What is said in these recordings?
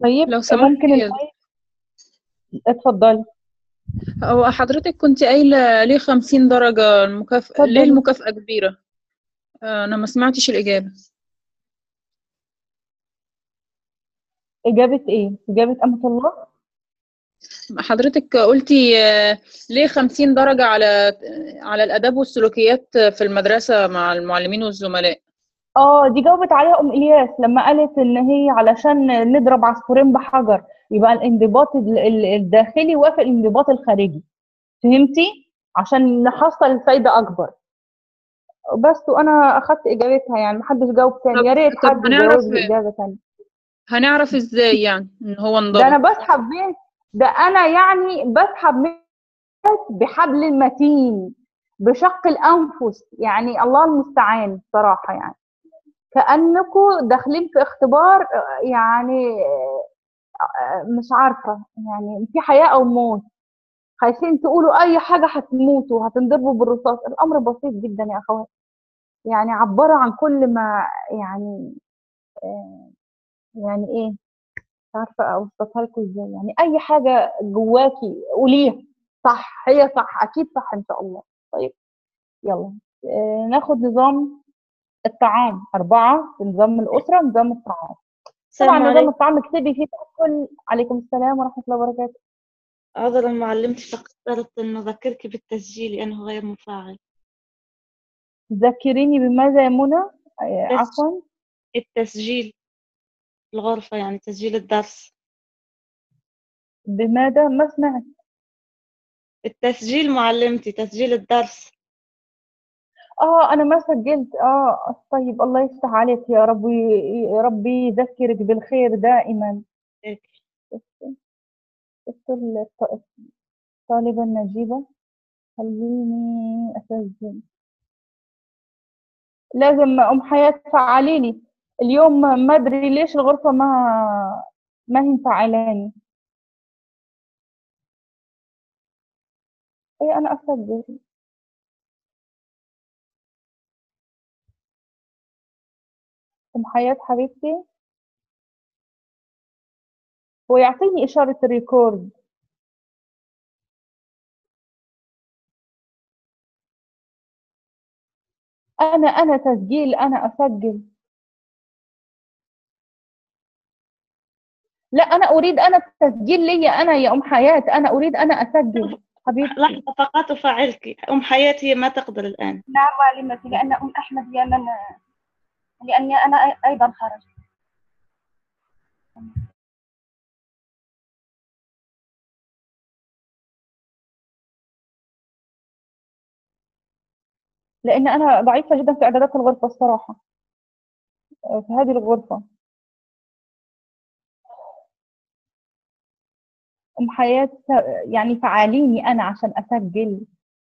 طيب لو سمحت ممكن يا- المايك اتفضلي هو حضرتك كنت قايلة ليه 50 درجة المكافأة اتفضلي. ليه المكافأة كبيرة آه، أنا ما سمعتش الإجابة إجابة إيه؟ إجابة أمة الله؟ حضرتك قلتي آه، ليه 50 درجة على على الآداب والسلوكيات في المدرسة مع المعلمين والزملاء اه دي جاوبت عليها ام الياس لما قالت ان هي علشان نضرب عصفورين بحجر يبقى الانضباط ال- ال- الداخلي وافق الانضباط الخارجي فهمتي عشان نحصل الفايده اكبر بس وانا اخدت اجابتها يعني محدش جاوب تاني طب- يا ريت طب حد هنعرف- يجاوب لي اجابه تانية هنعرف إزاي يعني إن هو ده انا انضبط بسحب بيه ده انا يعني بسحب من بحبل متين بشق الانفس يعني الله المستعان صراحه يعني كانكم داخلين في اختبار آه، يعني آه، مش عارفه يعني في حياه او موت خايفين تقولوا اي حاجه هتموتوا هتنضربوا بالرصاص الامر بسيط جدا يا اخوات يعني عبروا عن كل ما يعني آه، يعني ايه مش عارفه اوصفها لكم ازاي يعني اي حاجه جواكي قوليها صح هي صح اكيد صح ان شاء الله طيب يلا آه، ناخد نظام الطعام أربعة في نظام الأسرة نظام الطعام طبعا السلام نظام عليكم الطعام اكتبي فيه تأكل عليكم السلام ورحمة الله وبركاته عذرا معلمتي فقط قالت أن أذكرك بالتسجيل لأنه غير مفاعل ذكريني بماذا يا منى آه، بس. عفوا التسجيل الغرفة يعني تسجيل الدرس بماذا ما سمعت التسجيل معلمتي تسجيل الدرس اه انا ما سجلت اه طيب الله يفتح عليك يا ربي يا ربي يذكرك بالخير دائما هيك. بس الط- الطالبة النجيبة خليني أسجل لازم أم حياة تفعلي لي اليوم ما أدري ليش الغرفة ما ما هي مفعلاني أي أنا أسجل أم حياة حبيبتي هو يعطيني إشارة الريكورد أنا أنا تسجيل أنا أسجل لا أنا أريد أنا التسجيل لي أنا يا أم حياة أنا أريد أنا أسجل حبيبتي لحظة فقط أفعلك أم حياتي ما تقدر الآن نعم معلمتي لأن أم أحمد هي من لأني أنا أيضا خرجت لأن أنا ضعيفة جدا في إعدادات الغرفة الصراحة آه، في هذه الغرفة أم حياة يعني فعاليني أنا عشان أسجل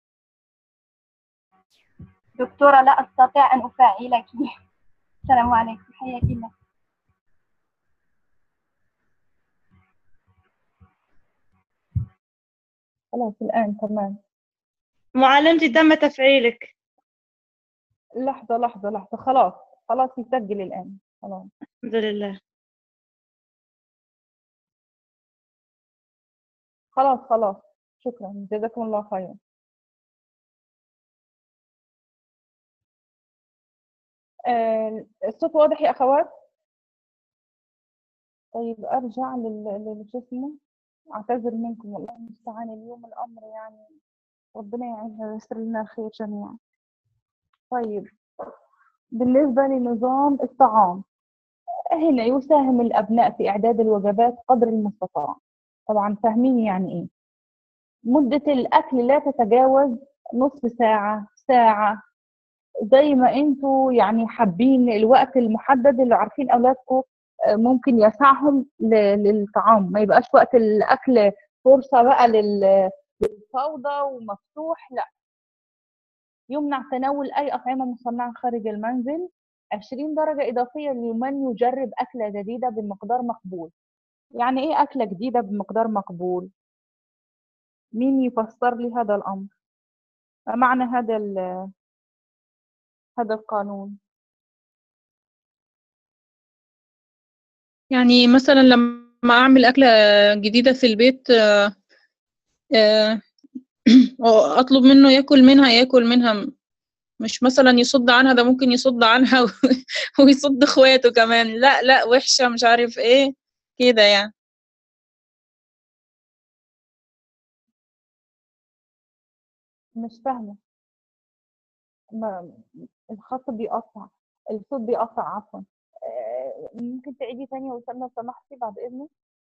دكتورة لا أستطيع أن أفاعلك السلام عليكم حياك الله خلاص الآن تمام معلمتي تم تفعيلك لحظة لحظة لحظة خلاص خلاص يسجل الآن خلاص الحمد لله خلاص خلاص شكرا جزاكم الله خيرا آه، الصوت واضح يا أخوات طيب أرجع لل لل- شو اسمه أعتذر منكم والله المستعان اليوم الأمر يعني ربنا يعيننا وييسر لنا الخير جميعا طيب بالنسبة لنظام الطعام هنا يساهم الأبناء في إعداد الوجبات قدر المستطاع طبعا فاهمين يعني إيه مدة الأكل لا تتجاوز نصف ساعة ساعة زي ما انتوا يعني حابين الوقت المحدد اللي عارفين أولادكم آه، ممكن يسعهم ل- للطعام ما يبقاش وقت الأكل فرصة بقى لل- للفوضى ومفتوح لا يمنع تناول أي أطعمة مصنعة خارج المنزل 20 درجة إضافية لمن يجرب أكلة جديدة بمقدار مقبول يعني إيه أكلة جديدة بمقدار مقبول مين يفسر لي هذا الأمر ما معنى هذا ال- هذا القانون يعني مثلا لما لما اعمل اكله جديده في البيت آه، آه، اطلب منه ياكل منها ياكل منها مش مثلا يصد عنها ده ممكن يصد عنها و- ويصد اخواته كمان لا لا وحشه مش عارف ايه كده يعني مش فاهمة ما الخط بيقطع الصوت بيقطع عفوا آه، ممكن تعيدي تاني يا وسام لو سمحتي بعد إذنك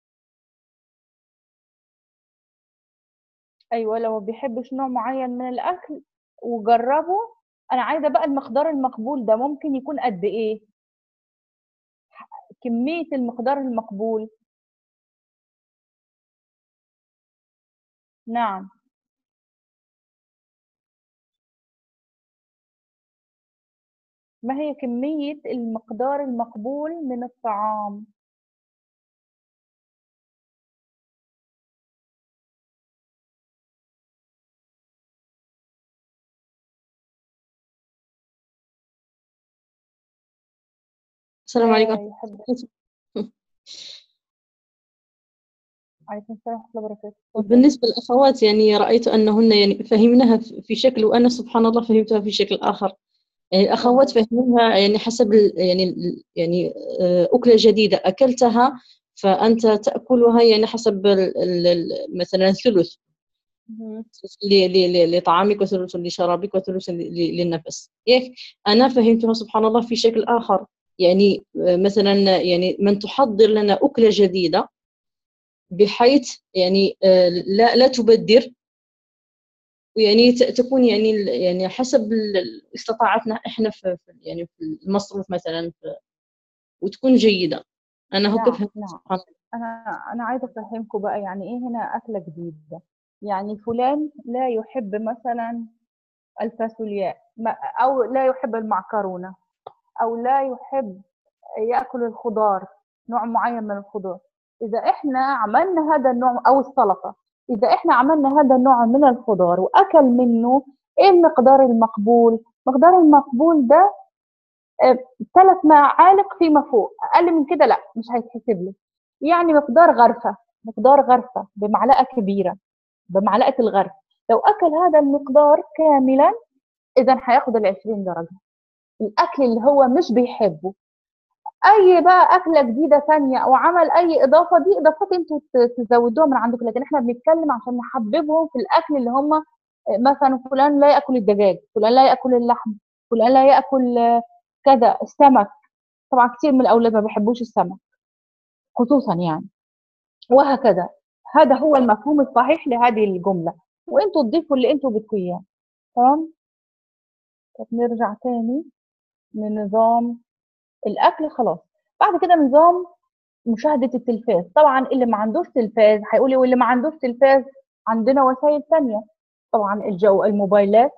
أيوة لو ما بيحبش نوع معين من الأكل وجربه أنا عايزة بقى المقدار المقبول ده ممكن يكون قد إيه كمية المقدار المقبول نعم ما هي كمية المقدار المقبول من الطعام السلام عليكم لا يحب عليكم السلام ورحمة الله وبركاته اتفضلي. بالنسبة للأخوات يعني رأيت أنهن يعني فهمناها في شكل وأنا سبحان الله فهمتها في شكل آخر يعني الأخوات فهموها يعني حسب ال- يعني ال- يعني آه، أكلة جديدة أكلتها فأنت تأكلها يعني حسب ال- ال- ال- مثلا ثلث مهم. ل- ل- ل- لطعامك وثلث لشرابك وثلث ل- ل- للنفس ياك أنا فهمتها سبحان الله في شكل آخر يعني آه، مثلا يعني من تحضر لنا أكلة جديدة بحيث يعني آه، لا لا تبدر ويعني ت- تكون يعني ال- يعني حسب ال- استطاعتنا احنا في في- يعني في المصروف مثلا في وتكون جيدة انا هو نعم كيف نعم سبحان الله أنا أنا عايزة أفهمكم بقى يعني إيه هنا أكلة جديدة يعني فلان لا يحب مثلا الفاصولياء ما- أو لا يحب المعكرونة أو لا يحب يأكل الخضار نوع معين من الخضار إذا إحنا عملنا هذا النوع أو السلطة إذا إحنا عملنا هذا النوع من الخضار وأكل منه إيه المقدار المقبول؟ مقدار المقبول ده ثلاث معالق فيما فوق أقل من كده لا مش هيتحسب له يعني مقدار غرفة مقدار غرفة بمعلقة كبيرة بمعلقة الغرف لو أكل هذا المقدار كاملا إذا هياخد العشرين درجة الأكل اللي هو مش بيحبه اي بقى اكله جديده ثانيه او عمل اي اضافه دي اضافات انتوا ت- تزودوها من عندكم لكن احنا بنتكلم عشان نحببهم في الاكل اللي هم مثلا فلان لا ياكل الدجاج فلان لا ياكل اللحم فلان لا ياكل آه، كذا السمك طبعا كتير من الاولاد ما بيحبوش السمك خصوصا يعني وهكذا هذا هو المفهوم الصحيح لهذه الجمله وانتوا تضيفوا اللي انتوا بدكم اياه تمام طب نرجع تاني لنظام الاكل خلاص بعد كده نظام مشاهدة التلفاز طبعا اللي ما عندوش تلفاز هيقول لي واللي ما عندوش تلفاز عندنا وسائل تانية طبعا الجو الموبايلات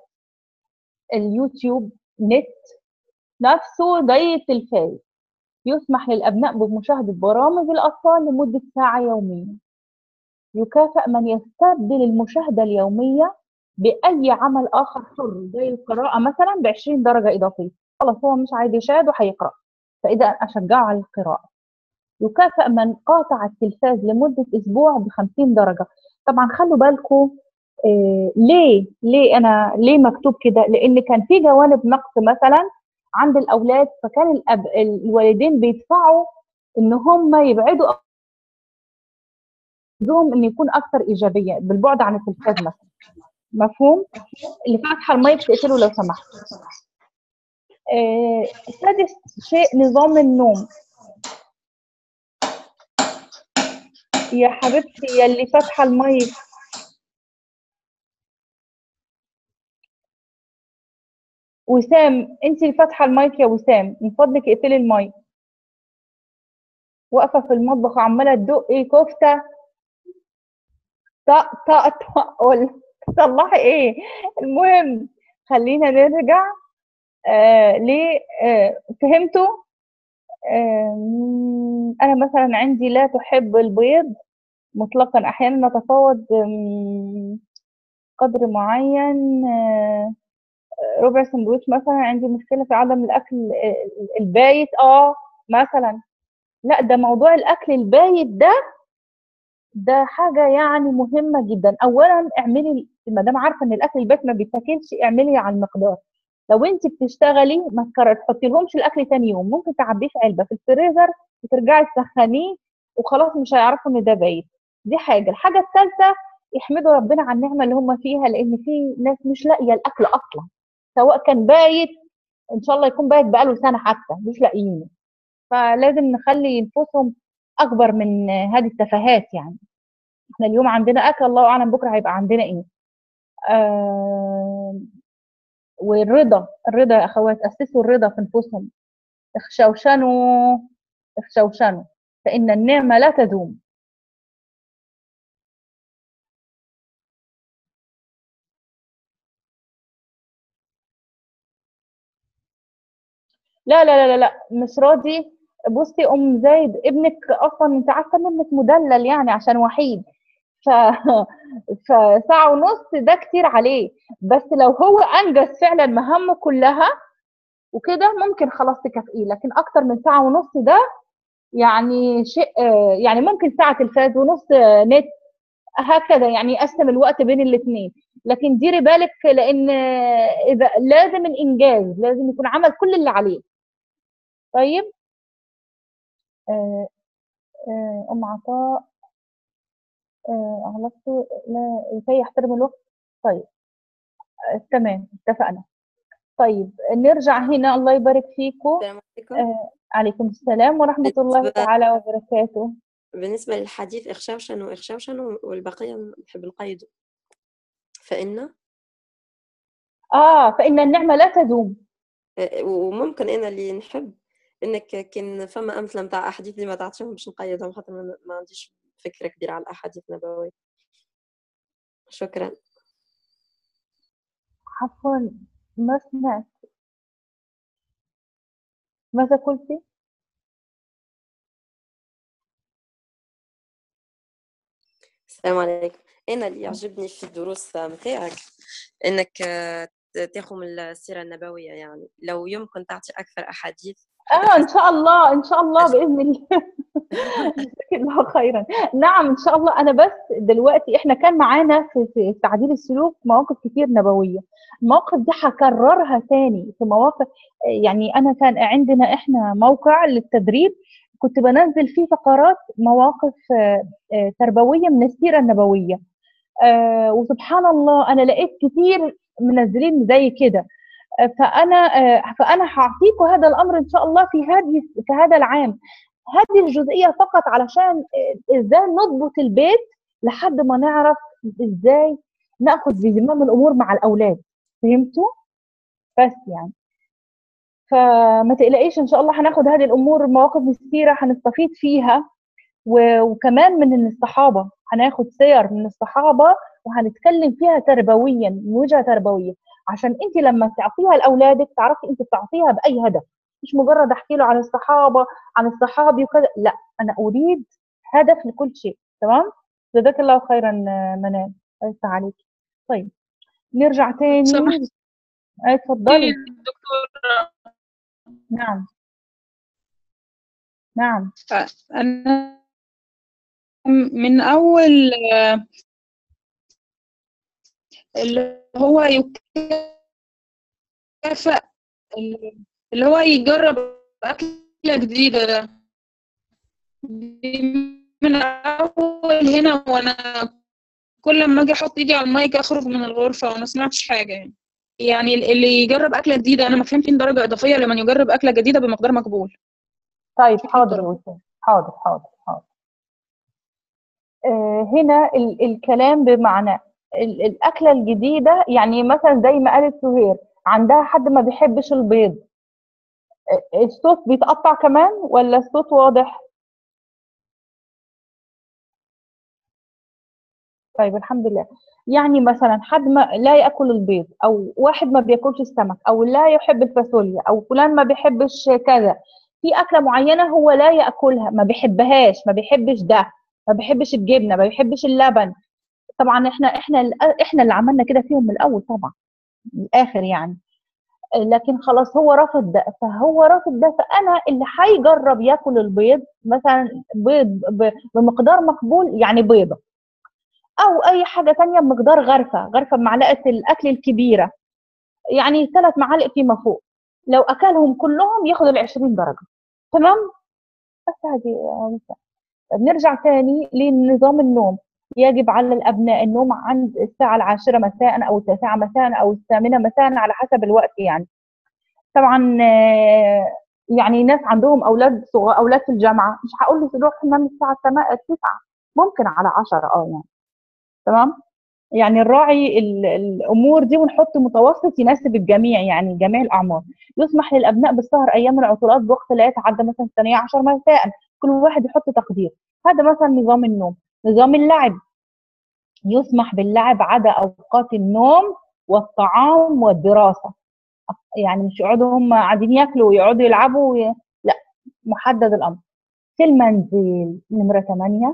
اليوتيوب نت نفسه زي التلفاز يسمح للأبناء بمشاهدة برامج الأطفال لمدة ساعة يوميا يكافئ من يستبدل المشاهدة اليومية بأي عمل آخر حر زي القراءة مثلا ب 20 درجة إضافية خلاص هو مش عايز يشاهد وهيقرأ فإذا أشجعه على القراءة يكافئ من قاطع التلفاز لمدة أسبوع ب 50 درجة طبعا خلوا بالكم إيه ليه ليه أنا ليه مكتوب كده لأن كان في جوانب نقص مثلا عند الأولاد فكان الأب الوالدين بيدفعوا إن هم يبعدوا أولادهم إن يكون أكثر إيجابية بالبعد عن التلفاز مثلا مفهوم اللي فاتحة المايك تقفله لو سمحت آه، سادس شيء نظام النوم يا حبيبتي يا اللي فاتحة المايك وسام انت اللي فاتحة المايك يا وسام من فضلك اقفلي المايك واقفة في المطبخ وعمالة تدقي كفتة طق طق طق ولا تصلحي ايه المهم خلينا نرجع آه ليه آه فهمتوا آه انا مثلا عندي لا تحب البيض مطلقا احيانا نتفاوض آم، قدر معين آه، ربع سندوتش مثلا عندي مشكله في عدم الاكل ال- البايت اه مثلا لا ده موضوع الاكل البايت ده ده حاجة يعني مهمة جدا أولا اعملي ما دام عارفة إن الأكل البيت ما بيتاكلش اعملي على المقدار لو أنت بتشتغلي ما تكرر تحطي لهمش الأكل تاني يوم ممكن تعبيه في علبة في الفريزر وترجعي تسخنيه وخلاص مش هيعرفوا إن ده بايت دي حاجة الحاجة الثالثة يحمدوا ربنا على النعمة اللي هم فيها لأن في ناس مش لاقية الأكل أصلا سواء كان بايت إن شاء الله يكون بايت بقاله سنة حتى مش لاقيينه فلازم نخلي نفوسهم أكبر من هذه التفاهات يعني احنا اليوم عندنا اكل الله اعلم بكره هيبقى عندنا ايه آه والرضا الرضا يا اخوات اسسوا الرضا في نفوسهم اخشوشنوا اخشوشنوا فان النعمه لا تدوم لا لا لا لا لا مش راضي بصي ام زايد ابنك اصلا انت عارفه ان ابنك مدلل يعني عشان وحيد ف... فساعة ونص ده كتير عليه بس لو هو أنجز فعلا مهامه كلها وكده ممكن خلاص تكافئيه لكن أكتر من ساعة ونص ده يعني شيء يعني ممكن ساعة تلفاز ونص نت هكذا يعني يقسم الوقت بين الاثنين لكن ديري بالك لأن إذا لازم الإنجاز لازم يكون عمل كل اللي عليه طيب أم عطاء غلطت لا لكي يحترم الوقت طيب آه، تمام اتفقنا طيب نرجع هنا الله يبارك فيكم السلام عليكم آه عليكم السلام ورحمة الله بالنسبة- تعالى وبركاته بالنسبة للحديث إخشوشن وإخشوشن والبقية نحب نقيده فإن آه فإن النعمة لا تدوم آه، وممكن أنا اللي نحب إنك كان فما أمثلة متاع أحاديث اللي ما تعطيهم باش نقيدهم خاطر ما ما عنديش فكرة كبيرة على الأحاديث النبوية شكرا عفوا ما سمعت ماذا قلتي؟ السلام عليكم أنا اللي يعجبني في الدروس متاعك إنك آه، تاخذ من السيرة النبوية يعني لو يمكن تعطي أكثر أحاديث آه إن شاء الله إن شاء الله بإذن الله جزاك الله خيرا نعم إن شاء الله أنا بس دلوقتي إحنا كان معانا في في تعديل السلوك مواقف كتير نبوية المواقف دي هكررها تاني في مواقف يعني أنا كان عندنا إحنا موقع للتدريب كنت بنزل فيه فقرات مواقف آه، آه، تربوية من السيرة النبوية آه، وسبحان الله أنا لقيت كتير منزلين زي كده فانا آه، فانا هعطيكم هذا الامر ان شاء الله في هذه في هذا العام هذه الجزئيه فقط علشان آه، ازاي نضبط البيت لحد ما نعرف ازاي ناخذ بزمام الامور مع الاولاد فهمتوا بس يعني فما تقلقيش ان شاء الله هناخد هذه الامور مواقف السيره هنستفيد فيها و- وكمان من الصحابه هناخد سير من الصحابه وهنتكلم فيها تربويا من وجهه تربويه عشان انت لما تعطيها لاولادك تعرفي انت بتعطيها باي هدف مش مجرد احكي له عن الصحابه عن الصحابي وكذا لا انا اريد هدف لكل شيء تمام جزاك الله خيرا آه، منال الله يفتح عليك طيب نرجع تاني سمحت. آه، اتفضلي دكتور نعم نعم أنا من أول آه، اللي هو يكافئ اللي هو يجرب أكلة جديدة ده دي من أول هنا وأنا كل ما أجي أحط إيدي على المايك أخرج من الغرفة وما سمعتش حاجة يعني يعني اللي يجرب أكلة جديدة أنا ما فهمت إن درجة إضافية لمن يجرب أكلة جديدة بمقدار مقبول طيب حاضر يا وسام حاضر حاضر حاضر آه هنا ال الكلام بمعنى ال الأكلة الجديدة يعني مثلا زي ما قالت سهير عندها حد ما بيحبش البيض آه، الصوت بيتقطع كمان ولا الصوت واضح؟ طيب الحمد لله يعني مثلا حد ما لا ياكل البيض او واحد ما بياكلش السمك او لا يحب الفاصوليا او فلان ما بيحبش كذا في اكله معينه هو لا ياكلها ما بيحبهاش ما بيحبش ده ما بيحبش الجبنه ما بيحبش اللبن طبعا احنا احنا احنا اللي عملنا كده فيهم من الاول طبعا من الاخر يعني لكن خلاص هو رافض ده فهو رافض ده فانا اللي هيجرب ياكل البيض مثلا بيض ب- بمقدار مقبول يعني بيضه او اي حاجه تانية بمقدار غرفه غرفه بمعلقه الاكل الكبيره يعني ثلاث معالق فيما فوق لو اكلهم كلهم ياخد ال 20 درجه تمام بس هذه بنرجع تاني لنظام النوم يجب على الابناء النوم عند الساعه العاشره مساء او التاسعه مساء او الثامنه مساء على حسب الوقت يعني طبعا آه، يعني ناس عندهم اولاد صغار اولاد في الجامعه مش هقول له روح تنام الساعه 9 ممكن على 10 اه يعني تمام يعني نراعي ال- الامور دي ونحط متوسط يناسب الجميع يعني جميع الاعمار يسمح للابناء بالسهر ايام العطلات بوقت لا يتعدى مثلا الثانيه عشر مساء كل واحد يحط تقدير هذا مثلا نظام النوم نظام اللعب يسمح باللعب عدا اوقات النوم والطعام والدراسه يعني مش يقعدوا هم قاعدين ياكلوا ويقعدوا يلعبوا وي... لا محدد الامر في المنزل نمره 8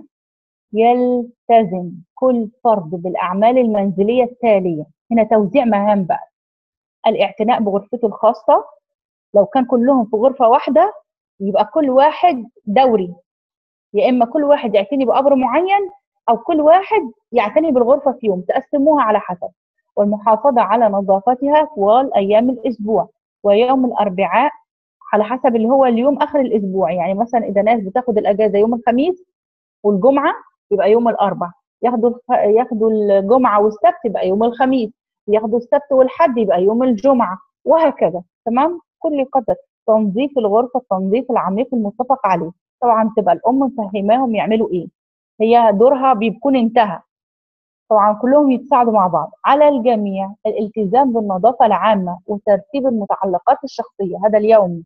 يلتزم كل فرد بالاعمال المنزليه التاليه هنا توزيع مهام بقى الاعتناء بغرفته الخاصه لو كان كلهم في غرفه واحده يبقى كل واحد دوري يا اما كل واحد يعتني بامر معين او كل واحد يعتني بالغرفه في يوم تقسموها على حسب والمحافظه على نظافتها طوال ايام الاسبوع ويوم الاربعاء على حسب اللي هو اليوم اخر الاسبوع يعني مثلا اذا ناس بتاخد الاجازه يوم الخميس والجمعه يبقى يوم الاربع ياخدوا الخ- ياخدوا الجمعه والسبت يبقى يوم الخميس ياخدوا السبت والحد يبقى يوم الجمعه وهكذا تمام كل قدر تنظيف الغرفه التنظيف العميق المتفق عليه طبعا تبقى الام مفهماهم يعملوا ايه هي دورها بيكون انتهى طبعا كلهم يتساعدوا مع بعض على الجميع الالتزام بالنظافه العامه وترتيب المتعلقات الشخصيه هذا اليومي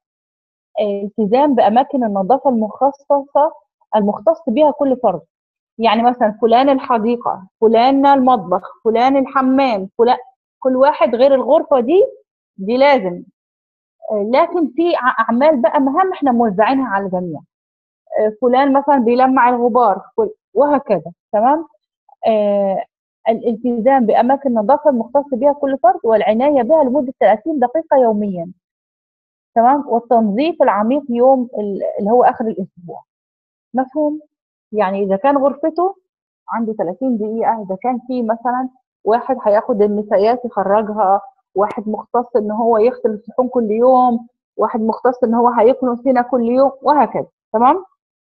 التزام باماكن النظافه المخصصه المختص بها كل فرد يعني مثلا فلان الحديقه فلان المطبخ فلان الحمام فلان كل واحد غير الغرفه دي دي لازم آه، لكن في ع- اعمال بقى مهام احنا موزعينها على الجميع آه، فلان مثلا بيلمع الغبار فل- وهكذا تمام آه، الالتزام باماكن النظافه المختص بها كل فرد والعنايه بها لمده 30 دقيقه يوميا تمام والتنظيف العميق يوم ال- اللي هو اخر الاسبوع مفهوم يعني اذا كان غرفته عنده 30 دقيقه اذا كان في مثلا واحد هياخد النفايات يخرجها واحد مختص ان هو يغسل الصحون كل يوم واحد مختص ان هو هيكنس هنا كل يوم وهكذا تمام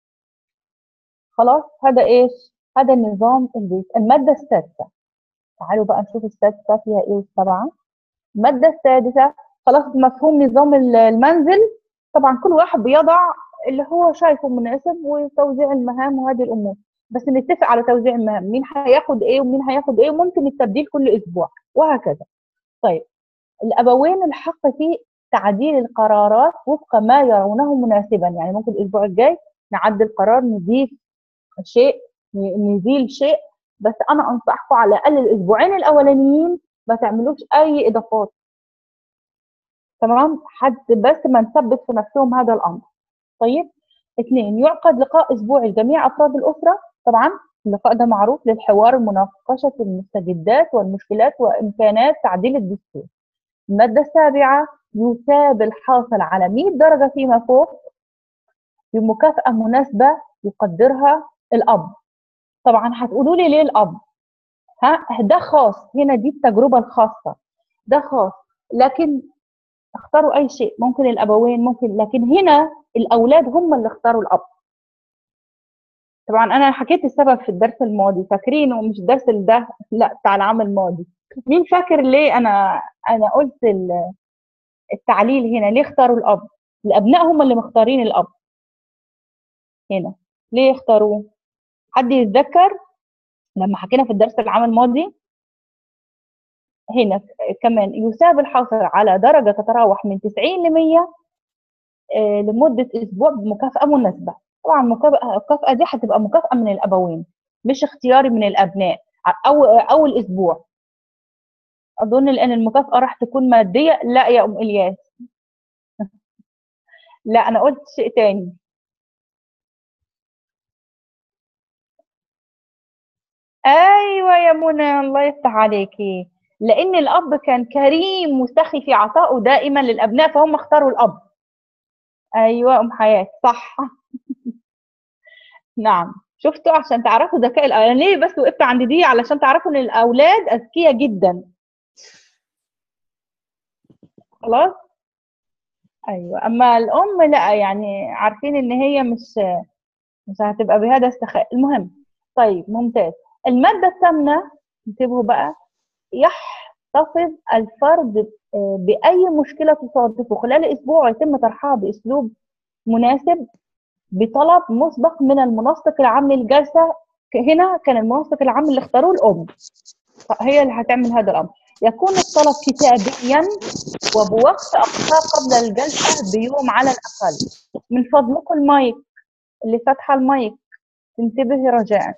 خلاص هذا ايش هذا النظام البيت الماده السادسه تعالوا بقى نشوف السادسه فيها ايه والسبعه الماده السادسه خلاص مفهوم نظام ال- المنزل طبعا كل واحد بيضع اللي هو شايفه مناسب وتوزيع المهام وهذه الامور بس نتفق على توزيع المهام مين هياخد ايه ومين هياخد ايه وممكن التبديل كل اسبوع وهكذا طيب الابوين الحق في تعديل القرارات وفق ما يرونه مناسبا يعني ممكن الاسبوع الجاي نعدل قرار نضيف شيء ن- نزيل شيء بس انا انصحكم على الاقل الاسبوعين الاولانيين ما تعملوش اي اضافات تمام حد بس ما نثبت في نفسهم هذا الامر طيب اثنين يعقد لقاء اسبوعي لجميع افراد الاسره طبعا اللقاء ده معروف للحوار مناقشه المستجدات والمشكلات وامكانات تعديل الدستور الماده السابعه يثاب الحاصل على 100 درجه فيما فوق بمكافاه مناسبه يقدرها الاب طبعا هتقولوا لي ليه الاب ها ده خاص هنا دي التجربه الخاصه ده خاص لكن اختاروا اي شيء ممكن الابوين ممكن لكن هنا الاولاد هم اللي اختاروا الاب طبعا انا حكيت السبب في الدرس الماضي فاكرينه مش الدرس اللي ده لا بتاع العام الماضي مين فاكر ليه انا انا قلت ال- التعليل هنا ليه اختاروا الاب الابناء هم اللي مختارين الاب هنا ليه اختاروه حد يتذكر لما حكينا في الدرس العام الماضي هنا كمان يثاب الحاصل على درجة تتراوح من 90 ل 100 آه، لمدة أسبوع بمكافأة مناسبة طبعا المكافأة المكافأة دي هتبقى مكافأة من الأبوين مش اختياري من الأبناء أو أول أسبوع أظن لأن المكافأة راح تكون مادية لا يا أم إلياس لا أنا قلت شيء تاني أيوة يا منى الله يفتح عليكي لان الاب كان كريم وسخي في عطائه دائما للابناء فهم اختاروا الاب ايوه ام حياه صح نعم شفتوا عشان تعرفوا ذكاء الأولاد أنا ليه بس وقفت عند دي علشان تعرفوا ان الاولاد اذكياء جدا خلاص ايوه اما الام لا يعني عارفين ان هي مش مش هتبقى بهذا السخاء المهم طيب ممتاز الماده الثامنه انتبهوا بقى يحتفظ الفرد آه، باي مشكله تصادفه خلال اسبوع ويتم طرحها باسلوب مناسب بطلب مسبق من المنسق العام للجلسه ك- هنا كان المنسق العام اللي اختاروه الام هي اللي هتعمل هذا الامر يكون الطلب كتابيا وبوقت اقصى قبل الجلسه بيوم على الاقل من فضلكم المايك اللي فاتحه المايك تنتبهي رجاء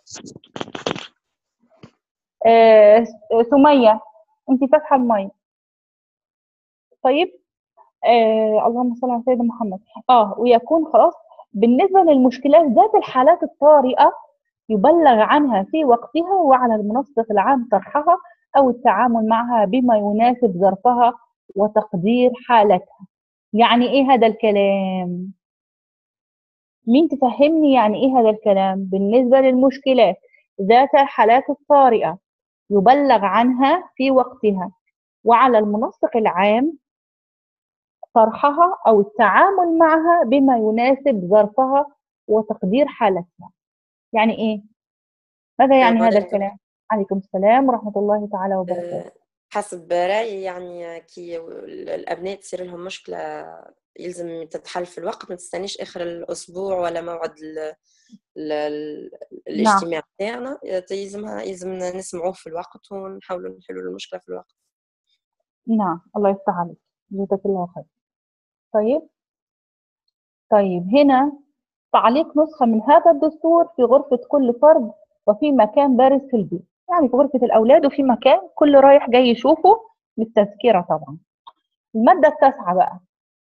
آه س- سميه انت فاتحه المايك طيب آه اللهم صل على سيدنا محمد اه ويكون خلاص بالنسبه للمشكلات ذات الحالات الطارئه يبلغ عنها في وقتها وعلى المنسق العام طرحها او التعامل معها بما يناسب ظرفها وتقدير حالتها يعني ايه هذا الكلام مين تفهمني يعني ايه هذا الكلام بالنسبه للمشكلات ذات الحالات الطارئه يبلغ عنها في وقتها وعلى المنسق العام طرحها او التعامل معها بما يناسب ظرفها وتقدير حالتها يعني ايه ماذا يعني هذا عليكم. الكلام عليكم السلام ورحمه الله تعالى وبركاته آه، حسب رأيي يعني كي الأبناء تصير لهم مشكلة يلزم تتحل في الوقت ما تستنيش آخر الأسبوع ولا موعد ال ال ال الاجتماع تاعنا يلزمها يلزمنا نسمعوه في الوقت ونحاولوا نحلوا المشكلة في الوقت نعم الله يفتح عليك جزاك الله خير طيب طيب هنا تعليق نسخة من هذا الدستور في غرفة كل فرد وفي مكان بارز في البيت يعني في غرفة الأولاد وفي مكان كل رايح جاي يشوفه للتذكرة طبعا المادة التاسعة بقى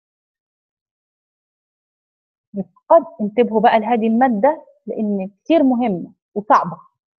قد انتبهوا بقى لهذه المادة لأن كتير مهمة وصعبة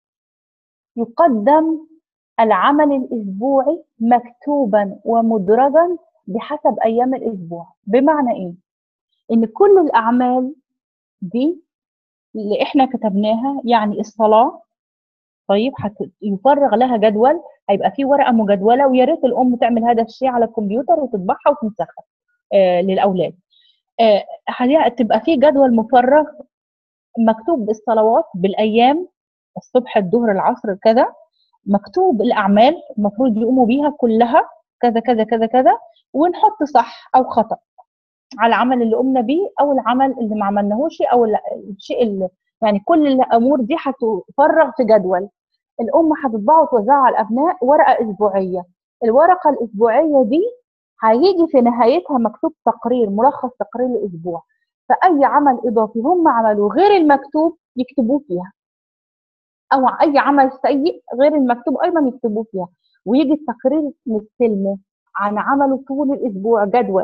يقدم العمل الأسبوعي مكتوبا ومدرجا بحسب أيام الأسبوع بمعنى إيه؟ إن كل الأعمال دي اللي إحنا كتبناها يعني الصلاة طيب هت- يفرغ لها جدول هيبقى في ورقة مجدولة ويا ريت الأم تعمل هذا الشيء على الكمبيوتر وتطبعها وتنسخها آه للأولاد آه هي- تبقى في جدول مفرغ مكتوب بالصلوات بالأيام الصبح الظهر العصر كذا مكتوب الأعمال المفروض يقوموا بيها كلها كذا كذا كذا كذا ونحط صح أو خطأ على العمل اللي قمنا بيه أو العمل اللي ما عملناهوش أو ال- الشيء اللي يعني كل الأمور دي هتفرغ في جدول الأم هتطبعه وتوزعه على الأبناء ورقة أسبوعية الورقة الأسبوعية دي هيجي في نهايتها مكتوب تقرير ملخص تقرير الأسبوع فأي عمل إضافي هم عملوه غير المكتوب يكتبوه فيها او اي عمل سيء غير المكتوب ايضا يكتبوه فيها ويجي التقرير نستلمه عن عمله طول الاسبوع جدول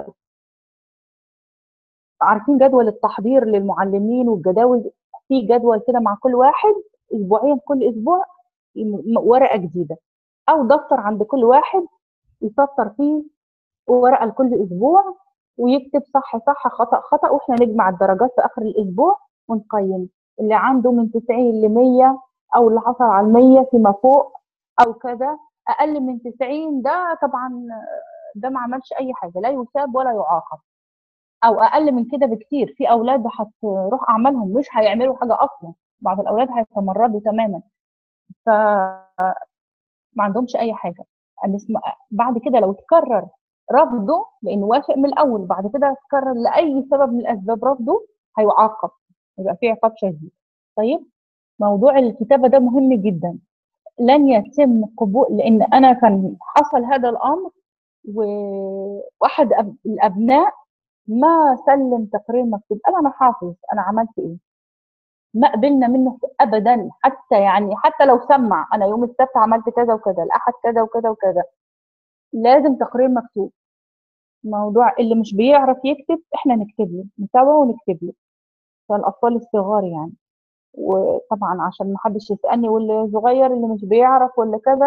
عارفين جدول التحضير للمعلمين والجداول في جدول كده مع كل واحد اسبوعيا كل اسبوع م- ورقه جديده او دفتر عند كل واحد يسطر فيه ورقه لكل اسبوع ويكتب صح صح خطا خطا واحنا نجمع الدرجات في اخر الاسبوع ونقيم اللي عنده من 90 ل 100 او اللي حصل على 100 فيما فوق او كذا اقل من 90 ده طبعا ده ما عملش اي حاجه لا يثاب ولا يعاقب او اقل من كده بكتير في اولاد هتروح اعمالهم مش هيعملوا حاجه اصلا بعض الاولاد هيتمردوا تماما ف ما عندهمش اي حاجه الاسم- بعد كده لو تكرر رفضه لانه وافق من الاول بعد كده تكرر لاي سبب من الاسباب رفضه هيعاقب يبقى في عقاب شديد طيب موضوع الكتابه ده مهم جدا لن يتم قبول لان انا كان حصل هذا الامر وواحد أب- الابناء ما سلم تقرير مكتوب قال انا حافظ انا عملت ايه ما قبلنا منه ابدا حتى يعني حتى لو سمع انا يوم السبت عملت كذا وكذا الاحد كذا وكذا وكذا لازم تقرير مكتوب موضوع اللي مش بيعرف يكتب احنا نكتب له نتابعه ونكتب له فالاطفال الصغار يعني وطبعا عشان ما حدش يسالني واللي صغير اللي مش بيعرف ولا كذا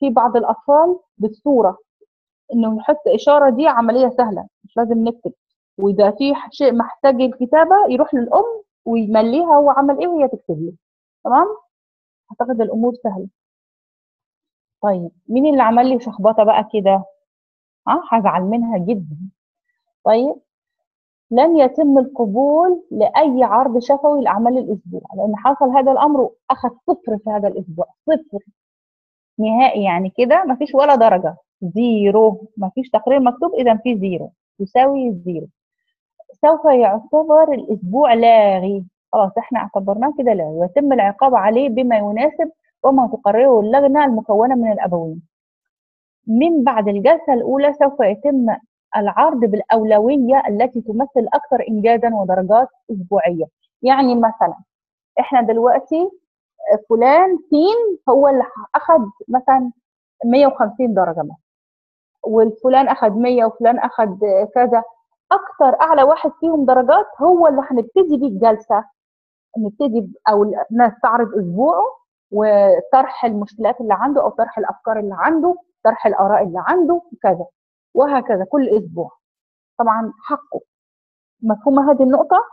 في بعض الاطفال بالصوره انه يحط اشاره دي عمليه سهله مش لازم نكتب واذا في شيء محتاج الكتابه يروح للام ويمليها هو عمل ايه وهي تكتب له تمام اعتقد الامور سهله طيب مين اللي عمل لي شخبطه بقى كده ها هزعل منها جدا طيب لن يتم القبول لأي عرض شفوي لأعمال الأسبوع لأن حصل هذا الأمر وأخذ صفر في هذا الأسبوع صفر نهائي يعني كده مفيش ولا درجة زيرو مفيش تقرير مكتوب إذا في زيرو يساوي زيرو سوف يعتبر الأسبوع لاغي خلاص احنا اعتبرناه كده لاغي ويتم العقاب عليه بما يناسب وما تقرره اللجنة المكونة من الأبوين من بعد الجلسة الأولى سوف يتم العرض بالأولوية التي تمثل أكثر إنجازا ودرجات أسبوعية يعني مثلا إحنا دلوقتي فلان سين هو اللي أخذ مثلا 150 درجة مثلا والفلان أخذ 100 وفلان أخذ كذا أكثر أعلى واحد فيهم درجات هو اللي هنبتدي بيه الجلسة نبتدي أو نستعرض أسبوعه وطرح المشكلات اللي عنده أو طرح الأفكار اللي عنده طرح الآراء اللي عنده وكذا وهكذا كل اسبوع طبعا حقه مفهومه هذه النقطه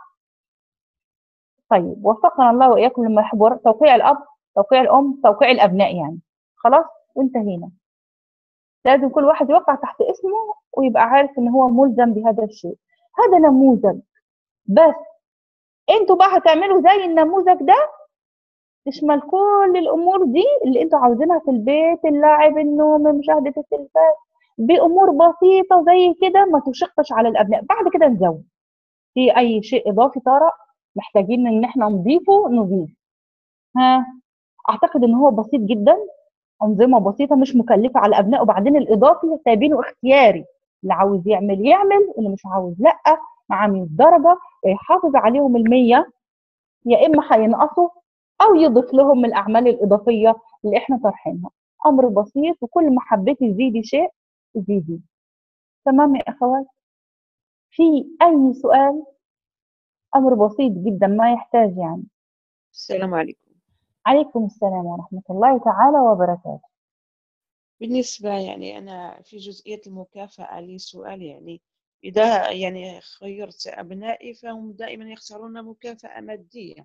طيب وفقنا الله واياكم لما يحب توقيع الاب توقيع الام توقيع الابناء يعني خلاص وانتهينا لازم كل واحد يوقع تحت اسمه ويبقى عارف ان هو ملزم بهذا الشيء هذا نموذج بس انتوا بقى هتعملوا زي النموذج ده تشمل كل الامور دي اللي انتوا عاوزينها في البيت اللعب النوم مشاهده التلفاز بامور بسيطه زي كده ما تشقش على الابناء بعد كده نزود في اي شيء اضافي طارئ محتاجين ان احنا نضيفه نضيف ها اعتقد ان هو بسيط جدا انظمه بسيطه مش مكلفه على الابناء وبعدين الاضافي سايبينه اختياري اللي عاوز يعمل يعمل اللي مش عاوز لا مع 100 درجه ويحافظ عليهم ال100 يا اما هينقصوا او يضيف لهم من الاعمال الاضافيه اللي احنا طرحينها امر بسيط وكل ما حبيتي تزيدي شيء زيدي تمام يا اخوات في اي سؤال امر بسيط جدا ما يحتاج يعني السلام عليكم عليكم السلام ورحمه الله تعالى وبركاته بالنسبة يعني أنا في جزئية المكافأة لي سؤال يعني إذا يعني خيرت أبنائي فهم دائما يختارون مكافأة مادية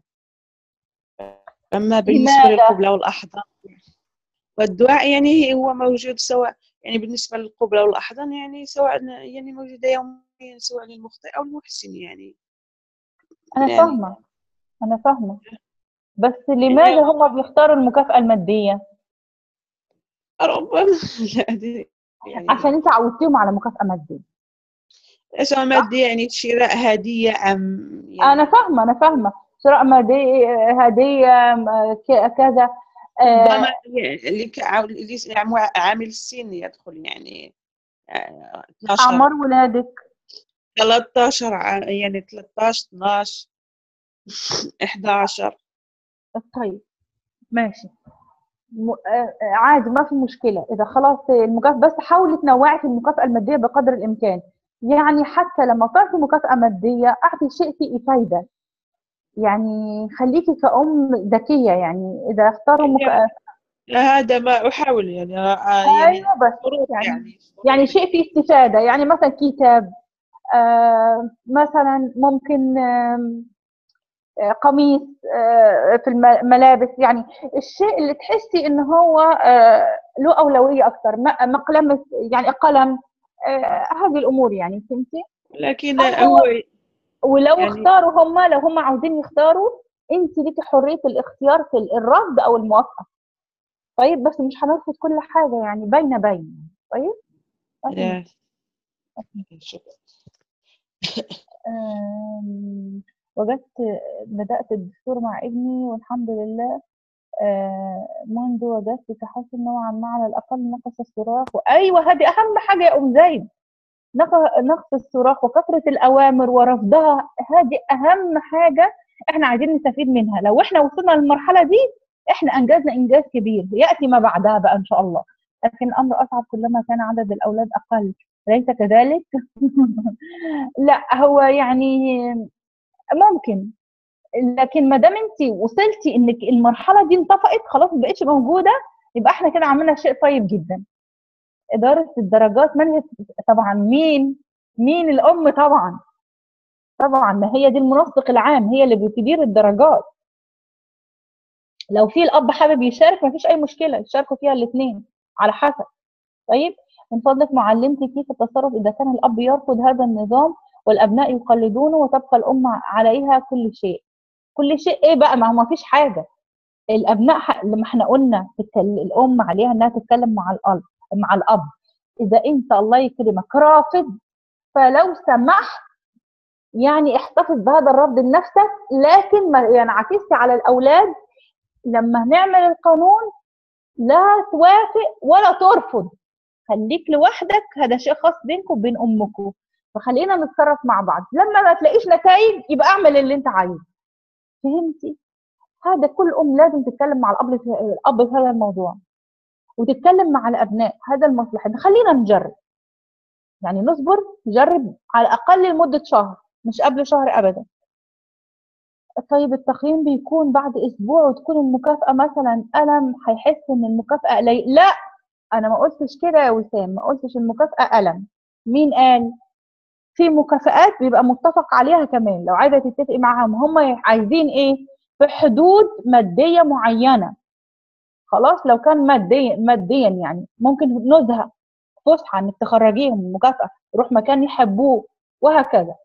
أما بالنسبة لماذا؟ للقبلة والأحضان والدعاء يعني هو موجود سواء يعني بالنسبة للقبلة والأحضان يعني سواء يعني موجودة يوميا سواء للمخطئ أو المحسن يعني انا يعني- فاهمه انا فاهمه بس لماذا هم بيختاروا المكافاه الماديه ربما لا أدري يعني عشان انت عودتيهم على مكافاه ماديه سواء مادية يعني شراء هدية أم يعني انا فاهمه انا فاهمه شراء مادية هديه م- ك- كذا آه، ربما اللي كعاو- اللي عمو- عامل السن يدخل يعني آه، 12 اعمار ولادك 13 ع- يعني 13 12 11 طيب ماشي م- آه، آه، عادي ما في مشكله اذا خلاص المكافاه بس حاولي تنوعي في المكافاه الماديه بقدر الامكان يعني حتى لما تعطي مكافاه ماديه اعطي شيء فيه فايده يعني خليكي كأم ذكية يعني إذا اختاروا مك... هذا ما أحاول يعني آه، يعني أيوة بس شروط يعني يعني يعني شيء فيه استفادة يعني مثلا كتاب آه مثلا ممكن آم، آه قميص آه في الم- الملابس يعني الشيء اللي تحسي إن هو آه له أولوية أكثر م- مقلمة يعني قلم آه هذه الأمور يعني فهمتي لكن أو هو ولو يعني- اختاروا هم لو هم عاوزين يختاروا انت ليكي حريه الاختيار في الرفض او الموافقه طيب بس مش هنرفض كل حاجه يعني بين بين طيب لا. شكرا أم، وجدت بدأت الدستور مع ابني والحمد لله آه، منذ وجدت تحسن نوعا ما على الأقل نقص الصراخ وأيوة هذه أهم حاجة يا أم زيد نق- نقص الصراخ وكثرة الأوامر ورفضها هذه أهم حاجة إحنا عايزين نستفيد منها لو إحنا وصلنا للمرحلة دي إحنا أنجزنا إنجاز كبير يأتي ما بعدها بقى إن شاء الله لكن الأمر أصعب كلما كان عدد الأولاد أقل أليس كذلك؟ لا هو يعني ممكن لكن ما دام انت وصلتي انك المرحله دي انطفأت خلاص ما بقتش موجوده يبقى احنا كده عملنا شيء طيب جدا إدارة الدرجات من هي طبعا مين مين الأم طبعا طبعا ما هي دي المنسق العام هي اللي بتدير الدرجات لو في الأب حابب يشارك ما فيش أي مشكلة يشاركوا فيها الاثنين على حسب طيب من فضلك معلمتي كيف التصرف إذا كان الأب يرفض هذا النظام والأبناء يقلدونه وتبقى الأم عليها كل شيء كل شيء إيه بقى ما هو ما فيش حاجة الأبناء ح- لما احنا قلنا تتكل- الأم عليها إنها تتكلم مع الأب مع الأب إذا أنت الله يكرمك رافض فلو سمحت يعني احتفظ بهذا الرفض لنفسك لكن ما ينعكسش على الأولاد لما نعمل القانون لا توافق ولا ترفض خليك لوحدك هذا شيء خاص بينك وبين امكم فخلينا نتصرف مع بعض لما ما تلاقيش نتائج يبقى اعمل اللي انت عايزه فهمتي هذا كل ام لازم تتكلم مع الاب في الاب في هذا الموضوع وتتكلم مع الابناء هذا المصلحه خلينا نجرب يعني نصبر نجرب على الاقل لمده شهر مش قبل شهر ابدا طيب التقييم بيكون بعد اسبوع وتكون المكافاه مثلا الم هيحس ان المكافاه قليل لا انا ما قلتش كده يا وسام ما قلتش المكافاه الم مين قال في مكافآت بيبقى متفق عليها كمان لو عايزه تتفقي معاهم هم عايزين ايه في حدود ماديه معينه خلاص لو كان ماديا ماديا يعني ممكن نزهه فسحه انك تخرجيهم مكافاه يروح مكان يحبوه وهكذا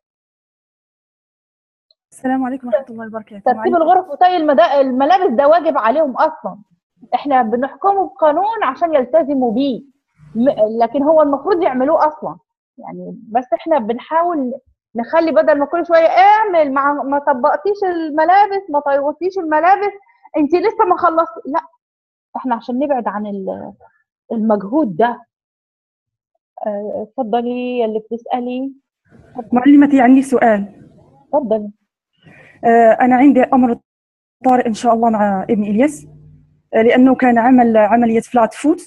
السلام عليكم ورحمة الله وبركاته ترتيب وعليكم- الغرف وطي المدا... الملابس ده واجب عليهم اصلا احنا بنحكمه بقانون عشان يلتزموا بيه م- لكن هو المفروض يعملوه اصلا يعني بس احنا بنحاول نخلي بدل ما كل شويه اعمل مع ما طبقتيش الملابس ما طيبتيش الملابس انت لسه ما خلصت لا احنا عشان نبعد عن ال- المجهود ده آه، اتفضلي يا اللي بتسالي معلمتي عندي سؤال اتفضلي آه، أنا عندي أمر طارئ إن شاء الله مع ابن إلياس آه، لأنه كان عمل عملية فلات فوت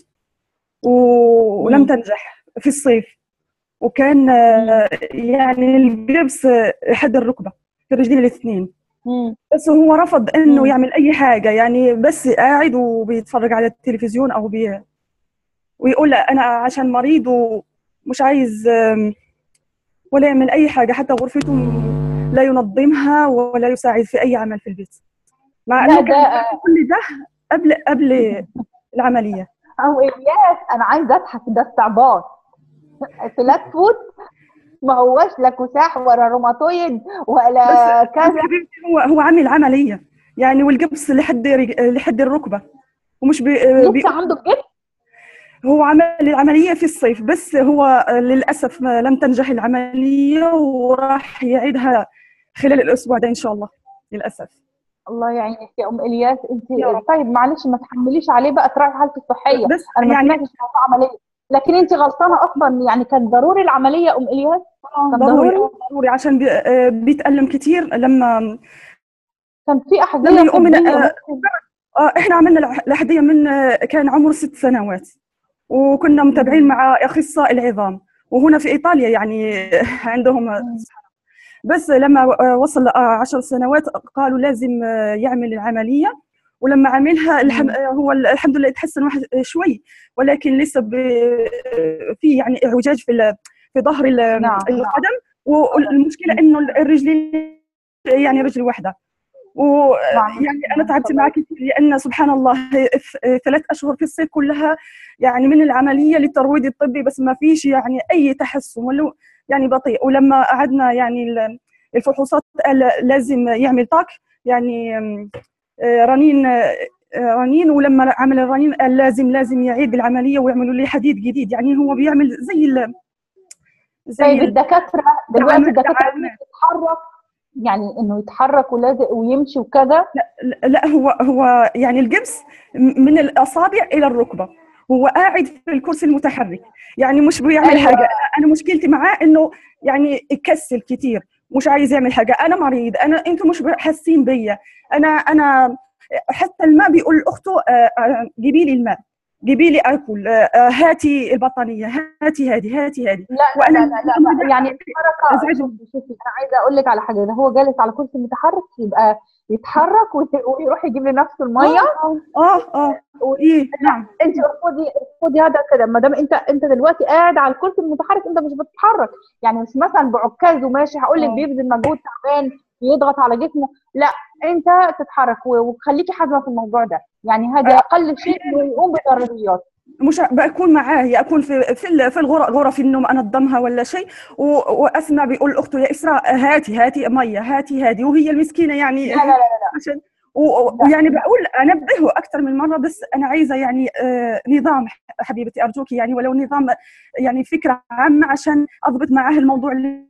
و- ولم مم. تنجح في الصيف وكان آه، يعني الجبس آه، حد الركبة في الرجلين الاثنين مم. بس هو رفض انه مم. يعمل اي حاجه يعني بس قاعد وبيتفرج على التلفزيون او بي ويقول لا انا عشان مريض ومش عايز آم، ولا يعمل اي حاجه حتى غرفته م- لا ينظمها ولا يساعد في اي عمل في البيت مع لا انه ده كان بيعمل كل ده قبل قبل العمليه او الياس انا عايزه اضحك ده استعباط فلات فوت ما هوش لا كساح ولا روماتويد ولا بس كذا حبيبتي هو هو عامل عمليه يعني والجبس لحد رج- لحد الركبه ومش بي بي لسه عنده كده هو عمل العملية في الصيف بس هو للأسف ما لم تنجح العملية وراح يعيدها خلال الأسبوع ده إن شاء الله للأسف الله يعينك يا ام الياس انت يا رب. طيب معلش ما تحمليش عليه بقى تراعي حالته الصحيه بس انا ما يعني سمعتش عن عمليه لكن انت غلطانه اصلا يعني كان ضروري العمليه يا ام الياس كان ضروري ضروري ضروري عشان بي- آه، بيتألم كتير لما كان في احذيه لما يقوم من- طبية آه، ممكن آه، إحنا عملنا الع- الأحذية من آه، كان عمره ست سنوات وكنا متابعين مع أخصائي العظام وهنا في إيطاليا يعني عندهم مم. بس لما وصل عشر سنوات قالوا لازم يعمل العملية ولما عملها الحم... هو الحمد لله يتحسن واحد شوي ولكن لسه ب... في يعني اعوجاج في ال... في ظهر ال... نعم، نعم. القدم والمشكله انه الرجلين يعني رجل واحده ويعني انا تعبت معاه كثير لان سبحان الله ث- ثلاث اشهر في الصيف كلها يعني من العمليه للترويض الطبي بس ما فيش يعني اي تحسن ولو يعني بطيء ولما قعدنا يعني ال- الفحوصات قال لازم يعمل طاك يعني أم، آه، رنين آه، رنين ولما عمل الرنين قال لازم لازم يعيد العمليه ويعملوا لي حديد جديد يعني هو بيعمل زي ال زي طيب ال- الدكاتره دلوقتي دعم- الدكاتره دعم- يتحرك يعني انه يتحرك ولازق ويمشي وكذا لا هو هو يعني الجبس من الاصابع الى الركبه هو قاعد في الكرسي المتحرك يعني مش بيعمل أيوة. حاجه انا مشكلتي معاه انه يعني يكسل كتير مش عايز يعمل حاجه انا مريض انا انتم مش حاسين بيا انا انا حتى الماء بيقول لاخته آه، آه، جيبي لي الماء جيبي لي اكل آه، آه، هاتي البطانيه هاتي هذه هاتي هذه لا لا وأنا لا, لا, لا, لا يعني الحركه أزعجه. شوفي شوفي انا عايزه اقول لك على حاجه ده هو جالس على كرسي متحرك يبقى يتحرك وي- ويروح يجيب لنفسه الميه اه اه ايه نعم انت ارفضي ارفضي هذا كده ما دام انت انت دلوقتي قاعد على الكرسي المتحرك انت مش بتتحرك يعني مش مثلا بعكاز وماشي هقول لك آه. بيبذل مجهود تعبان يضغط على جسمه لا انت تتحرك و- وخليكي حازمه في الموضوع ده يعني هذا آه. اقل شيء انه يقوم بالرياضيات مش بكون معاه يا اكون في في ال- في الغرف غرف النوم انظمها ولا شيء و- واسمع بيقول لاخته يا اسراء هاتي هاتي ميه هاتي هذه وهي المسكينه يعني لا لا لا عشان و- و- ويعني بقول انبهه اكثر من مره بس انا عايزه يعني آه، نظام حبيبتي ارجوك يعني ولو نظام يعني فكره عامه عشان اضبط معاه الموضوع اللي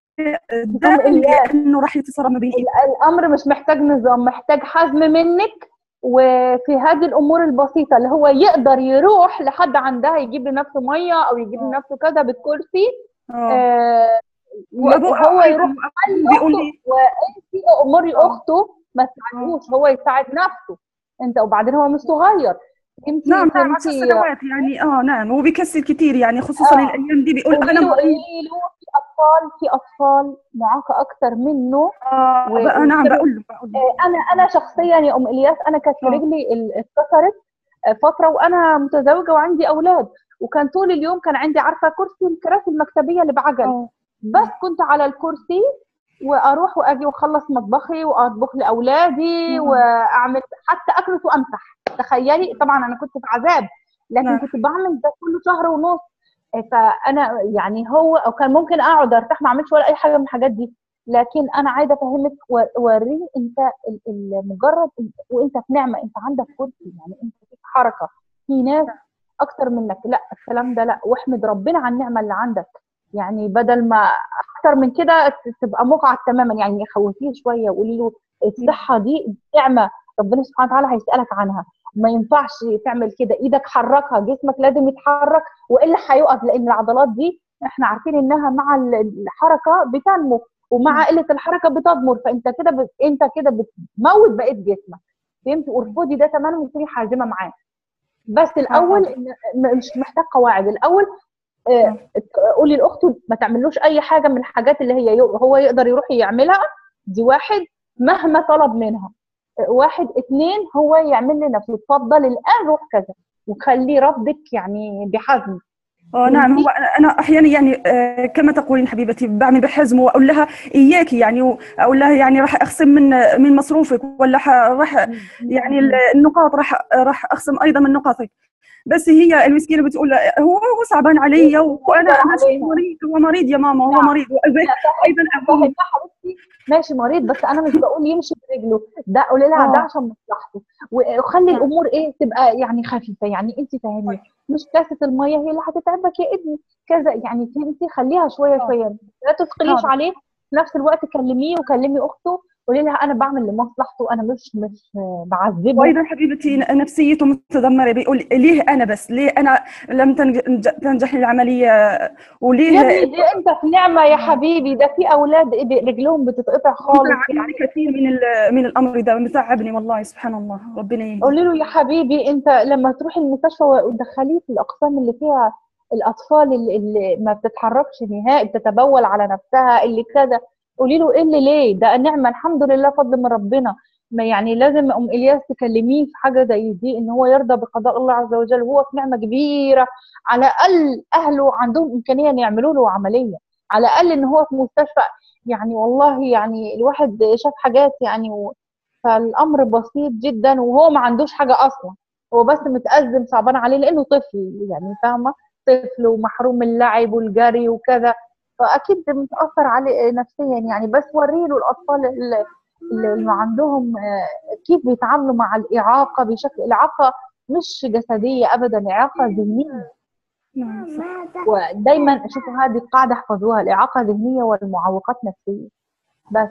دائما إياه. لانه راح يتصرف ما بين إيدي. الامر مش محتاج نظام محتاج حزم منك وفي هذه الامور البسيطه اللي هو يقدر يروح لحد عندها يجيب لنفسه ميه او يجيب لنفسه كذا بالكرسي آه. آه ما بقى- وهو يروح بيقول لي وانت امري اخته ما تساعدوش هو يساعد نفسه انت وبعدين هو مش صغير انت نعم نعم عشر فهمتي سنوات يعني اه نعم وبيكسل كثير يعني خصوصا آه. الايام دي بيقول قولي انا له مريض قولي له في اطفال في اطفال معاقه اكثر منه آه و- بقى نعم وكده- بقول له بقول له آه، انا انا شخصيا يا ام الياس انا كانت آه. رجلي ال- اتكسرت آه، فتره وانا متزوجه وعندي اولاد وكان طول اليوم كان عندي عارفه كرسي الكراسي المكتبيه اللي بعجل آه. بس كنت على الكرسي واروح واجي واخلص مطبخي واطبخ لاولادي نعم. واعمل حتى اكنس وامسح تخيلي طبعا انا كنت في عذاب لكن نعم. كنت بعمل ده كله شهر ونص آه، فانا يعني هو او كان ممكن اقعد ارتاح ما اعملش ولا اي حاجه من الحاجات دي لكن انا عايزه افهمك و- وريه انت ال- ال- مجرد إنت- وانت في نعمه انت عندك كرسي يعني انت فيك حركه في ناس اكتر منك لا الكلام ده لا واحمد ربنا على النعمه اللي عندك يعني بدل ما اكتر من كده ت- تبقى مقعد تماما يعني خوفيه شويه وقولي له الصحه دي نعمه ربنا سبحانه وتعالى هيسالك عنها ما ينفعش تعمل كده ايدك حركها جسمك لازم يتحرك والا هيقف لان العضلات دي احنا عارفين انها مع ال- الحركه بتنمو ومع قله الحركه بتضمر فانت كده ب... انت كده بتموت بقيه جسمك فهمتي ارفضي ده تماما وكوني حازمه معاه بس الاول إن- م- مش محتاج قواعد الاول آه، قولي لاخته ما تعملوش اي حاجه من الحاجات اللي هي يو- هو يقدر يروح يعملها دي واحد مهما طلب منها آه، واحد اتنين هو يعمل لنفسه اتفضل الان روح كذا وخليه ربك يعني بحزم اه نعم هو أنا- انا احيانا يعني آه، كما تقولين حبيبتي بعمل بحزم واقول لها اياكي يعني واقول لها يعني راح اخصم من من مصروفك ولا ح- راح يعني ال- النقاط راح راح اخصم ايضا من نقاطك بس هي المسكينه بتقول هو هو صعبان علي وانا أنا عليها. مريض هو مريض يا ماما هو نعم. مريض ايضا اقول فاهمة حبيبتي ماشي مريض بس انا مش بقول يمشي برجله ده قولي لها آه. ده عشان مصلحته وخلي الامور ايه تبقى يعني خفيفه يعني انت فاهمي مش كاسه الميه هي اللي هتتعبك يا ابني كذا يعني انت خليها شويه شويه لا تثقليش حاضر. عليه في نفس الوقت كلميه وكلمي اخته قولي لها انا بعمل لمصلحته انا مش مش آه، بعذبه وايضا حبيبتي نفسيته متدمره بيقول ليه انا بس ليه انا لم تنج- تنجح العمليه وليه يا ابني دي انت في نعمه يا حبيبي ده في اولاد إيدي- رجلهم بتتقطع خالص متعبني كثير من ال- من الامر ده متعبني والله سبحان الله ربنا يهديه قولي له يا حبيبي انت لما تروحي المستشفى ودخليه في الاقسام اللي فيها الاطفال اللي, اللي ما بتتحركش نهائي بتتبول على نفسها اللي كذا قولي له ايه اللي ليه ده نعمه الحمد لله فضل من ربنا ما يعني لازم ام الياس تكلميه في حاجه زي دي ان هو يرضى بقضاء الله عز وجل وهو في نعمه كبيره على الاقل اهله عندهم امكانيه ان يعملوا له عمليه على الاقل ان هو في مستشفى يعني والله يعني الواحد شاف حاجات يعني و... فالامر بسيط جدا وهو ما عندوش حاجه اصلا هو بس متأزم صعبان عليه لانه طفل يعني فاهمه طفل ومحروم من اللعب والجري وكذا فاكيد متاثر عليه نفسيا يعني بس وري له الاطفال اللي, اللي عندهم آه، كيف بيتعاملوا مع الاعاقه بشكل الاعاقه مش جسديه ابدا اعاقه ذهنيه نعم صح. ودايما شوفوا هذه القاعده احفظوها الاعاقه ذهنيه والمعوقات نفسيه بس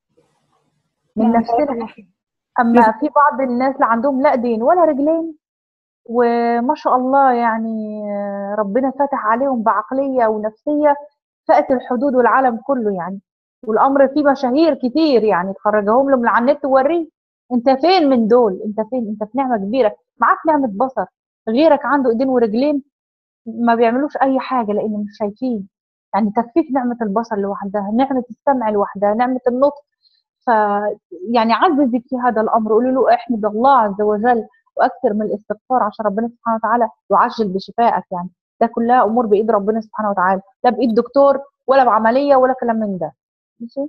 من نعم. نفسنا اما في بعض الناس اللي عندهم لا دين ولا رجلين وما شاء الله يعني ربنا فتح عليهم بعقليه ونفسيه فات الحدود والعالم كله يعني والامر فيه مشاهير كتير يعني تخرجهم له من على النت ووريه انت فين من دول انت فين انت في نعمه كبيره معاك نعمه بصر غيرك عنده ايدين ورجلين ما بيعملوش اي حاجه لان مش شايفين يعني تكفيك نعمه البصر لوحدها نعمه السمع لوحدها نعمه النطق ف يعني عززك في هذا الامر قولي له احمد الله عز وجل واكثر من الاستغفار عشان ربنا سبحانه وتعالى يعجل بشفائك يعني ده كلها امور بايد ربنا سبحانه وتعالى لا بايد دكتور ولا بعمليه ولا كلام من ده ماشي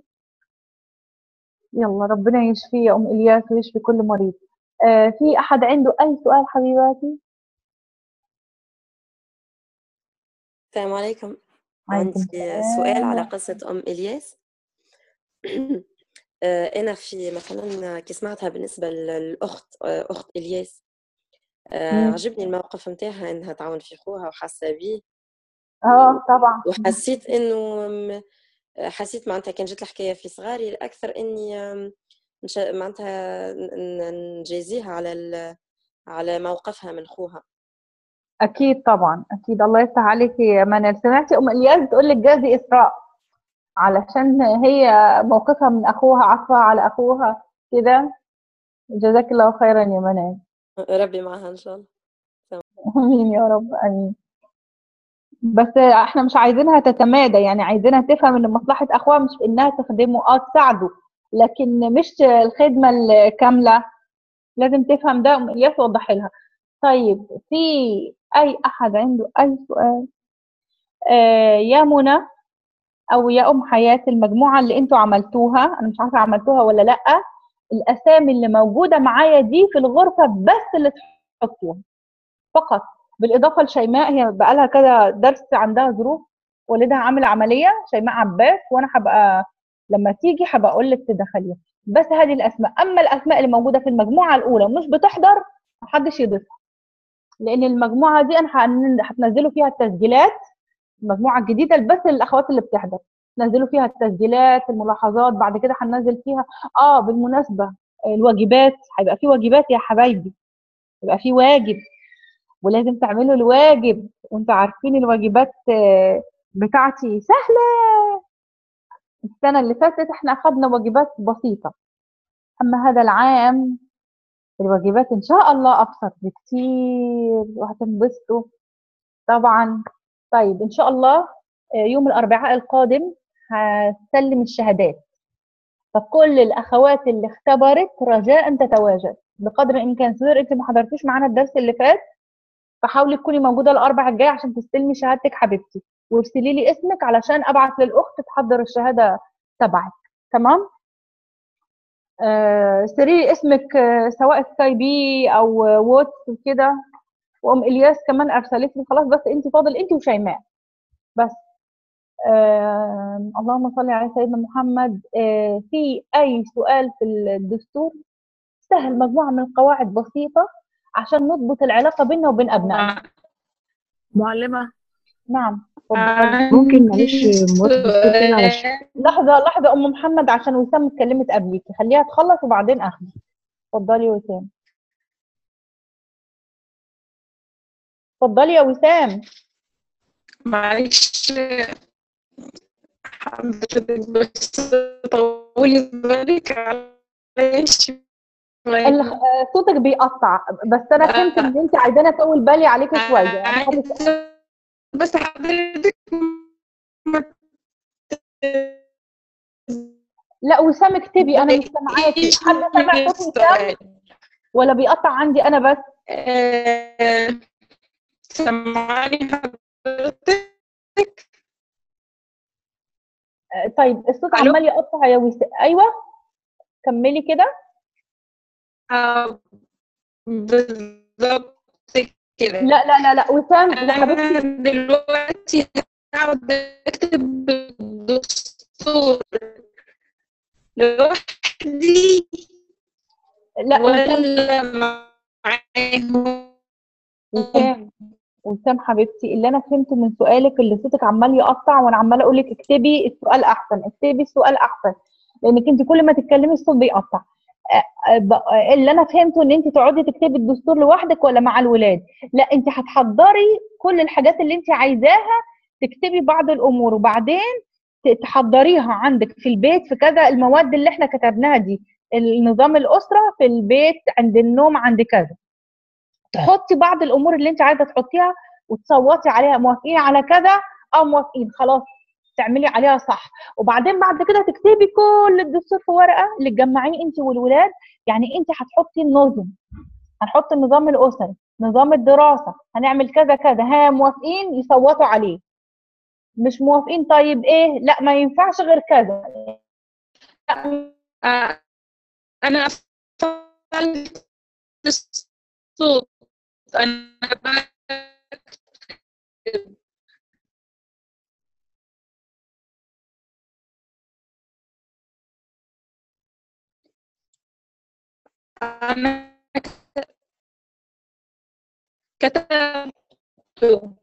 يلا ربنا يشفي يا ام الياس ويشفي كل مريض آه في احد عنده اي سؤال حبيباتي السلام عليكم عليكم عندي سؤال على السلام قصة أم إلياس آه، أنا في مثلا كي سمعتها بالنسبة للأخت آه، أخت إلياس آه، مم. عجبني الموقف متاعها إنها تعاون في خوها وحاسة بيه اه طبعا وحسيت إنه م- حسيت معناتها كان جات الحكاية في صغاري الأكثر إني آم، نش- معناتها ن- ن- نجازيها على ال- على موقفها من خوها اكيد طبعا اكيد الله يفتح عليك يا منال سمعتي ام الياس بتقول لك جازي اسراء علشان هي موقفها من اخوها عطفها على اخوها كده جزاك الله خيرا يا منال ربي معها إن شاء الله امين يا رب امين بس احنا مش عايزينها تتمادى يعني عايزينها تفهم ان مصلحة اخوها مش في انها تخدمه اه تساعده لكن مش الخدمة الكاملة لازم تفهم ده ام الياس وضح لها طيب في اي احد عنده اي سؤال آه يا منى او يا ام حياة المجموعة اللي انتوا عملتوها انا مش عارفة عملتوها ولا لا الاسامي اللي موجودة معايا دي في الغرفة بس اللي تحطوها فقط بالاضافة لشيماء هي بقالها كده درس عندها ظروف والدها عامل عملية شيماء عباس وانا هبقى لما تيجي هبقى اقول لك تدخليها بس هذه الاسماء اما الاسماء اللي موجودة في المجموعة الاولى مش بتحضر محدش يضيفها لان المجموعة دي انا هن- هتنزلوا فيها التسجيلات المجموعة الجديدة بس للأخوات اللي بتحضر نزلوا فيها التسجيلات الملاحظات بعد كده هننزل فيها اه بالمناسبة الواجبات هيبقى في واجبات يا حبايبي يبقى في واجب ولازم تعملوا الواجب وانتوا عارفين الواجبات آه، بتاعتي سهلة السنة اللي فاتت احنا أخدنا واجبات بسيطة أما هذا العام الواجبات إن شاء الله أبسط بكتير وهتنبسطوا طبعا طيب إن شاء الله آه، يوم الأربعاء القادم هسلم الشهادات فكل الأخوات اللي اختبرت رجاء تتواجد بقدر الإمكان سوير أنت ما حضرتيش معانا الدرس اللي فات فحاولي تكوني موجودة الأربع الجاي عشان تستلمي شهادتك حبيبتي وارسلي لي اسمك علشان أبعت للأخت تحضر الشهادة تبعك تمام آه سري اسمك آه، سواء سكاي بي أو آه، واتس وكده وأم إلياس كمان أرسلت لي خلاص بس أنت فاضل أنت وشيماء بس آه اللهم صل على سيدنا محمد آه في أي سؤال في الدستور سهل مجموعة من القواعد بسيطة عشان نضبط العلاقة بيننا وبين أبنائنا معلمة نعم اتفضلي ممكن معلش مواد الدكتور كده علشان لحظة لحظة أم محمد عشان وسام اتكلمت قبليك خليها تخلص وبعدين أخذ اتفضلي يا وسام اتفضلي يا وسام معلش حضرتك بس طولي بالك عليش ال- آه، صوتك بيقطع بس أنا فهمت إن أنت عايزاني أطول بالي عليكي شوية أنا خلص- بس حضرتك ما لا وسام اكتبي أنا مش سامعاكي حد سامع صوت وسام ولا بيقطع عندي أنا بس آه، سمعني حضرتك آه، طيب الصوت ألو؟ عمال يقطع يا وسام أيوه كملي كده آه، بالظبط كده لا لا لا لا وسام يا أنا حبيبتي دلوقتي هقعد أكتب الدستور لوحدي لا وسام ولا معاهم وسام وسام حبيبتي اللي انا فهمته من سؤالك اللي صوتك عمال يقطع وانا عماله اقول لك اكتبي السؤال احسن اكتبي السؤال احسن لانك انت كل ما تتكلمي الصوت بيقطع آه، آه، ب- آه، اللي انا فهمته ان انت تقعدي تكتبي الدستور لوحدك ولا مع الولاد لا انت هتحضري كل الحاجات اللي انت عايزاها تكتبي بعض الامور وبعدين ت- تحضريها عندك في البيت في كذا المواد اللي احنا كتبناها دي النظام الاسره في البيت عند النوم عند كذا تحطي بعض الامور اللي انت عايزه تحطيها وتصوتي عليها موافقين على كذا او موافقين خلاص تعملي عليها صح وبعدين بعد كده تكتبي كل الدستور في ورقه اللي تجمعيه انت والولاد يعني انت هتحطي النظم هنحط النظام الاسري نظام الدراسه هنعمل كذا كذا ها موافقين يصوتوا عليه مش موافقين طيب ايه لا ما ينفعش غير كذا لا آه، أنا قفلت الصوت أنا بكتب أنا كتبت